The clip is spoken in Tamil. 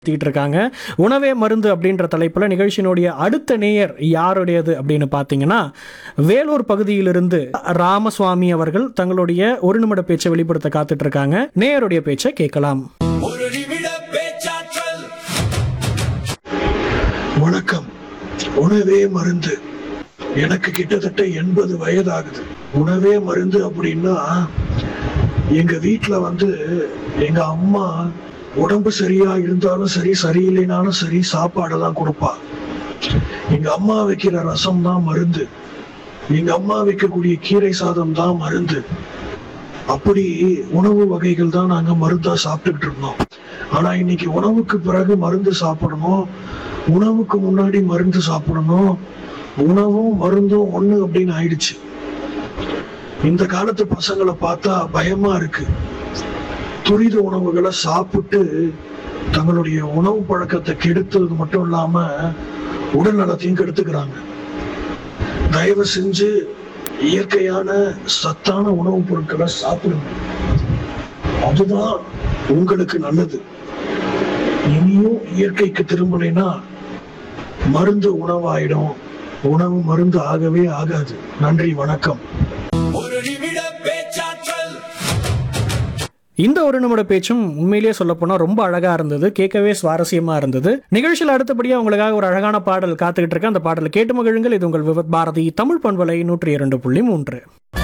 நடத்திட்டு இருக்காங்க உணவே மருந்து அப்படின்ற தலைப்புல நிகழ்ச்சியினுடைய அடுத்த நேயர் யாருடையது அப்படின்னு பார்த்தீங்கன்னா வேலூர் பகுதியிலிருந்து ராமசுவாமி அவர்கள் தங்களுடைய ஒரு நிமிட பேச்சை வெளிப்படுத்த காத்துட்டு இருக்காங்க நேயருடைய பேச்சை கேட்கலாம் ஒரு நிமிட பேச்சாற்றல் வணக்கம் உணவே மருந்து எனக்கு கிட்டத்தட்ட எண்பது வயதாகுது உணவே மருந்து அப்படின்னா எங்க வீட்ல வந்து எங்க அம்மா உடம்பு சரியா இருந்தாலும் சரி சரியில்லைனாலும் சரி சாப்பாடு தான் கொடுப்பா எங்க அம்மா வைக்கிற ரசம் தான் மருந்து எங்க அம்மா வைக்கக்கூடிய கீரை சாதம் தான் மருந்து அப்படி உணவு வகைகள் தான் நாங்க மருந்தா சாப்பிட்டுக்கிட்டு இருந்தோம் ஆனா இன்னைக்கு உணவுக்கு பிறகு மருந்து சாப்பிடணும் உணவுக்கு முன்னாடி மருந்து சாப்பிடணும் உணவும் மருந்தும் ஒண்ணு அப்படின்னு ஆயிடுச்சு இந்த காலத்து பசங்களை பார்த்தா பயமா இருக்கு துரித உணவுகளை சாப்பிட்டு தங்களுடைய உணவு பழக்கத்தை கெடுத்தது மட்டும் இல்லாம உடல் நலத்தையும் கெடுத்துக்கிறாங்க தயவு செஞ்சு இயற்கையான சத்தான உணவுப் பொருட்களை சாப்பிடுங்க அதுதான் உங்களுக்கு நல்லது இனியும் இயற்கைக்கு திரும்பலைன்னா மருந்து உணவாயிடும் உணவு மருந்து ஆகவே ஆகாது நன்றி வணக்கம் ஒரு நிமிட பேச்சாற்றல் இந்த ஒரு நிமிட பேச்சும் உண்மையிலேயே சொல்ல போனா ரொம்ப அழகா இருந்தது கேட்கவே சுவாரஸ்யமா இருந்தது நிகழ்ச்சியில் அடுத்தபடியா உங்களுக்காக ஒரு அழகான பாடல் காத்துக்கிட்டு இருக்கு அந்த பாடலை கேட்டு மகிழுங்கள் இது உங்கள் விவத் பாரதி தமிழ் பண்பலை நூற்றி இரண்டு புள்ளி மூன்று